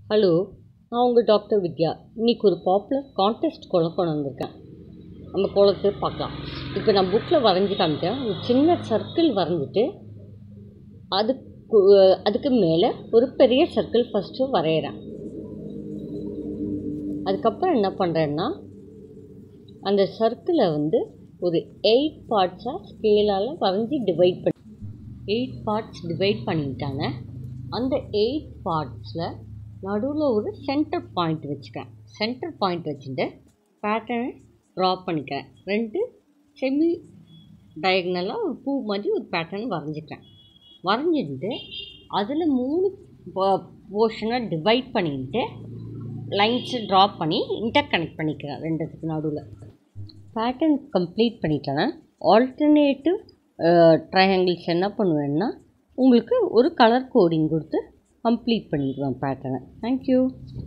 hello நான் உங்கள் doctor வித்யா இன்றைக்கி ஒரு பாப்புலர் கான்டெஸ்ட் கோலம் கொண்டு வந்திருக்கேன் நம்ம கோலத்தை பார்க்கலாம் இப்போ நான் புக்கில் வரைஞ்சி காமிக்கிறேன் ஒரு சின்ன சர்க்கிள் வரைஞ்சிட்டு அதுக்கு அதுக்கு மேலே ஒரு பெரிய சர்க்கிள் ஃபஸ்ட்டு வரைகிறேன் அதுக்கப்புறம் என்ன பண்ணுறேன்னா அந்த சர்க்கிளை வந்து ஒரு எயிட் பார்ட்ஸாக ஸ்கேலால் வரைஞ்சி டிவைட் பண்ணி எயிட் பார்ட்ஸ் டிவைட் பண்ணிட்டாங்க அந்த எயிட் பார்ட்ஸில் நடுவில் ஒரு சென்டர் பாயிண்ட் வச்சுக்கிறேன் சென்டர் பாயிண்ட் வச்சுட்டு பேட்டர்னை ட்ரா பண்ணிக்கிறேன் ரெண்டு செமி டயக்னலாக ஒரு பூ மாதிரி ஒரு பேட்டர்ன் வரைஞ்சிக்கிறேன் வரைஞ்சிட்டு அதில் மூணு போர்ஷனாக டிவைட் பண்ணிட்டு லைன்ஸை ட்ரா பண்ணி இன்டர் கனெக்ட் பண்ணிக்கிறேன் ரெண்டுத்துக்கு நடுவில் பேட்டர்ன் கம்ப்ளீட் பண்ணிட்டேன்னா ஆல்டர்னேட்டிவ் ட்ரையாங்கிள்ஸ் என்ன பண்ணுவேன்னா உங்களுக்கு ஒரு கலர் கோடிங் கொடுத்து கம்ப்ளீட் பண்ணிடுவேன் பேட்டர்னை தேங்க்யூ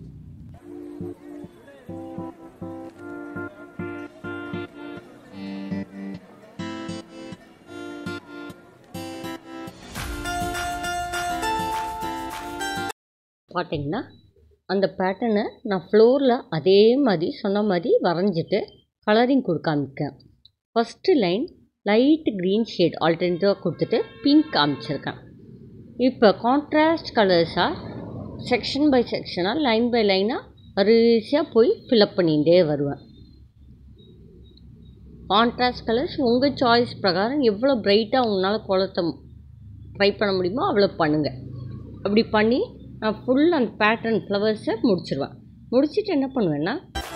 பார்த்தீங்கன்னா அந்த பேட்டர்னை நான் ஃப்ளோரில் அதே மாதிரி சொன்ன மாதிரி வரைஞ்சிட்டு கலரிங் கொடுக்க ஆரம்பிக்கேன் first line light green shade ஆல்டர்னேட்டிவாக கொடுத்துட்டு பிங்க் காமிச்சிருக்கேன் இப்போ கான்ட்ராஸ்ட் கலர்ஸாக செக்ஷன் பை செக்ஷனாக லைன் பை லைனாக வரிசையாக போய் ஃபில்அப் பண்ணிகிட்டே வருவேன் கான்ட்ராஸ்ட் கலர்ஸ் உங்கள் சாய்ஸ் பிரகாரம் எவ்வளோ பிரைட்டாக உங்களால் குளத்தை ட்ரை பண்ண முடியுமோ அவ்வளோ பண்ணுங்கள் அப்படி பண்ணி நான் ஃபுல் அந்த பேட்டர்ன் ஃப்ளவர்ஸை முடிச்சிருவேன் முடிச்சுட்டு என்ன பண்ணுவேன்னா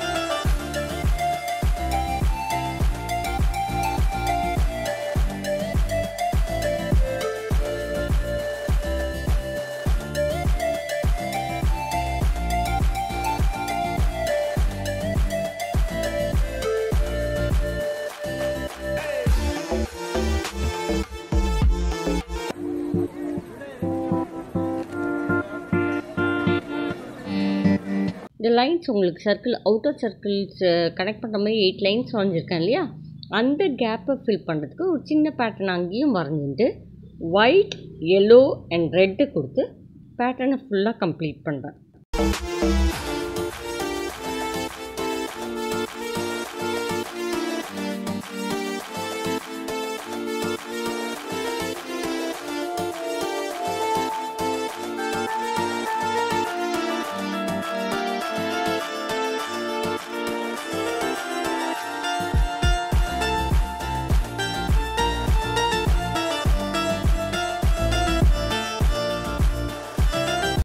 இந்த லைன்ஸ் உங்களுக்கு சர்க்கிள் அவுட்டர் சர்க்கிள்ஸ் கனெக்ட் பண்ணுற மாதிரி எயிட் லைன்ஸ் வரைஞ்சிருக்கேன் இல்லையா அந்த கேப்பை ஃபில் பண்ணுறதுக்கு ஒரு சின்ன பேட்டர்ன் அங்கேயும் வரைஞ்சிட்டு ஒயிட் எல்லோ அண்ட் ரெட்டு கொடுத்து பேட்டர்னை ஃபுல்லாக கம்ப்ளீட் பண்ணுறேன்